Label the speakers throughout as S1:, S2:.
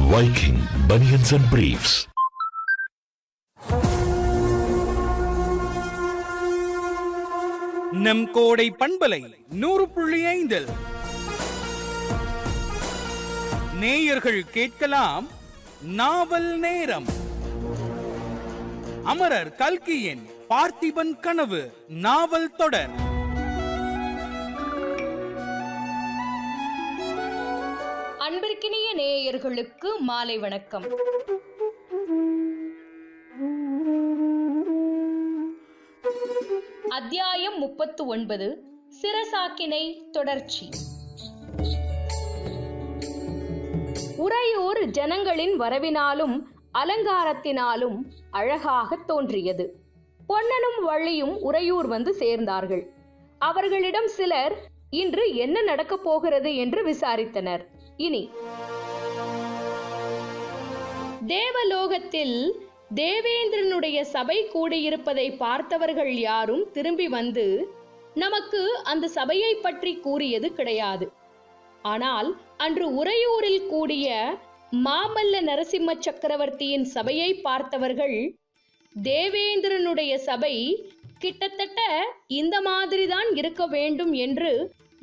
S1: Viking Bunions and Briefs.
S2: நம் கோடை பண்பலை நூறு புள்ளி ஐந்தில் நேயர்கள் கேட்கலாம் நாவல் நேரம் அமரர் கல்கியின் பார்த்திபன் கனவு நாவல் தொடர்
S3: அன்பிற்கினிய நேயர்களுக்கு மாலை வணக்கம் அத்தியாயம் முப்பத்து ஒன்பது சிரசாக்கினை தொடர்ச்சி உறையூர் ஜனங்களின் வரவினாலும் அலங்காரத்தினாலும் அழகாக தோன்றியது பொன்னனும் வள்ளியும் உறையூர் வந்து சேர்ந்தார்கள் அவர்களிடம் சிலர் இன்று என்ன நடக்கப் போகிறது என்று விசாரித்தனர் இனி தேவலோகத்தில் தேவேந்திரனுடைய சபை கூடியிருப்பதை பார்த்தவர்கள் யாரும் திரும்பி வந்து நமக்கு அந்த சபையை பற்றி கூறியது கிடையாது ஆனால் அன்று உறையூரில் கூடிய மாமல்ல நரசிம்ம சக்கரவர்த்தியின் சபையை பார்த்தவர்கள் தேவேந்திரனுடைய சபை கிட்டத்தட்ட இந்த மாதிரிதான் இருக்க வேண்டும் என்று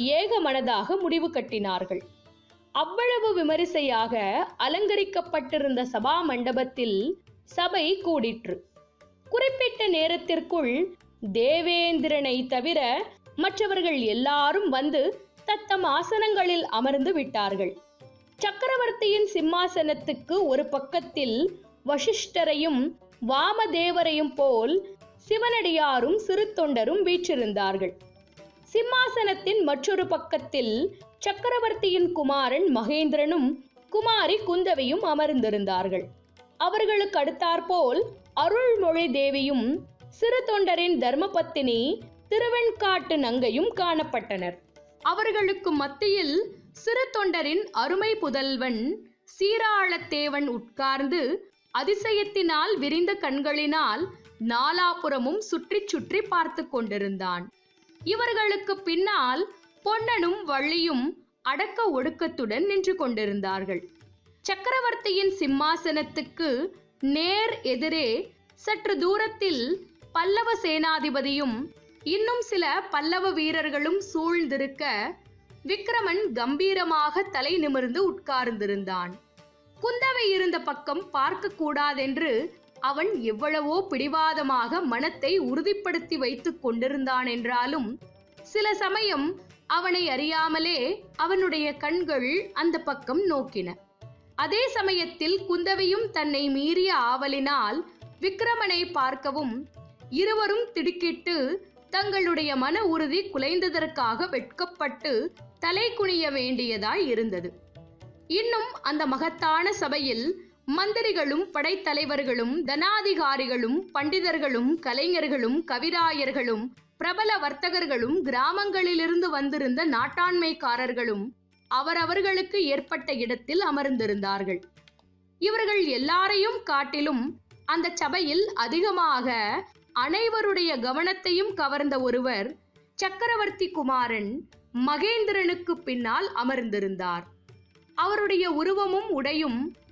S3: ஏகமனதாக முடிவு கட்டினார்கள் அவ்வளவு விமரிசையாக அலங்கரிக்கப்பட்டிருந்த சபா மண்டபத்தில் சபை கூடிற்று குறிப்பிட்ட நேரத்திற்குள் தேவேந்திரனை தவிர மற்றவர்கள் எல்லாரும் வந்து தத்தம் ஆசனங்களில் அமர்ந்து விட்டார்கள் சக்கரவர்த்தியின் சிம்மாசனத்துக்கு ஒரு பக்கத்தில் வசிஷ்டரையும் வாமதேவரையும் போல் சிவனடியாரும் சிறு தொண்டரும் வீற்றிருந்தார்கள் சிம்மாசனத்தின் மற்றொரு பக்கத்தில் சக்கரவர்த்தியின் குமாரன் மகேந்திரனும் குமாரி குந்தவையும் அமர்ந்திருந்தார்கள் அவர்களுக்கு அடுத்தாற்போல் அருள்மொழி தேவியும் சிறு தொண்டரின் தர்மபத்தினி திருவெண்காட்டு நங்கையும் காணப்பட்டனர் அவர்களுக்கு மத்தியில் சிறு தொண்டரின் அருமை புதல்வன் சீராளத்தேவன் உட்கார்ந்து அதிசயத்தினால் விரிந்த கண்களினால் நாலாபுறமும் சுற்றி சுற்றி பார்த்து கொண்டிருந்தான் இவர்களுக்கு பின்னால் பொன்னனும் வள்ளியும் அடக்க ஒடுக்கத்துடன் நின்று கொண்டிருந்தார்கள் சக்கரவர்த்தியின் சிம்மாசனத்துக்கு நேர் எதிரே சற்று தூரத்தில் பல்லவ சேனாதிபதியும் இன்னும் சில பல்லவ வீரர்களும் சூழ்ந்திருக்க விக்ரமன் கம்பீரமாக தலை நிமிர்ந்து உட்கார்ந்திருந்தான் குந்தவை இருந்த பக்கம் பார்க்க கூடாதென்று அவன் எவ்வளவோ பிடிவாதமாக மனத்தை உறுதிப்படுத்தி வைத்துக் கொண்டிருந்தான் என்றாலும் சில சமயம் அவனை அறியாமலே அவனுடைய கண்கள் அந்த பக்கம் நோக்கின அதே சமயத்தில் குந்தவையும் தன்னை மீறிய ஆவலினால் விக்ரமனை பார்க்கவும் இருவரும் திடுக்கிட்டு தங்களுடைய மன உறுதி குலைந்ததற்காக வெட்கப்பட்டு தலை குனிய வேண்டியதாய் இருந்தது இன்னும் அந்த மகத்தான சபையில் மந்திரிகளும் படைத்தலைவர்களும் தனாதிகாரிகளும் பண்டிதர்களும் கலைஞர்களும் கவிராயர்களும் பிரபல வர்த்தகர்களும் கிராமங்களிலிருந்து வந்திருந்த நாட்டாண்மைக்காரர்களும் அவரவர்களுக்கு ஏற்பட்ட இடத்தில் அமர்ந்திருந்தார்கள் இவர்கள் எல்லாரையும் காட்டிலும் அந்த சபையில் அதிகமாக அனைவருடைய கவனத்தையும் கவர்ந்த ஒருவர் சக்கரவர்த்தி குமாரன் மகேந்திரனுக்கு பின்னால் அமர்ந்திருந்தார் அவருடைய உருவமும் உடையும்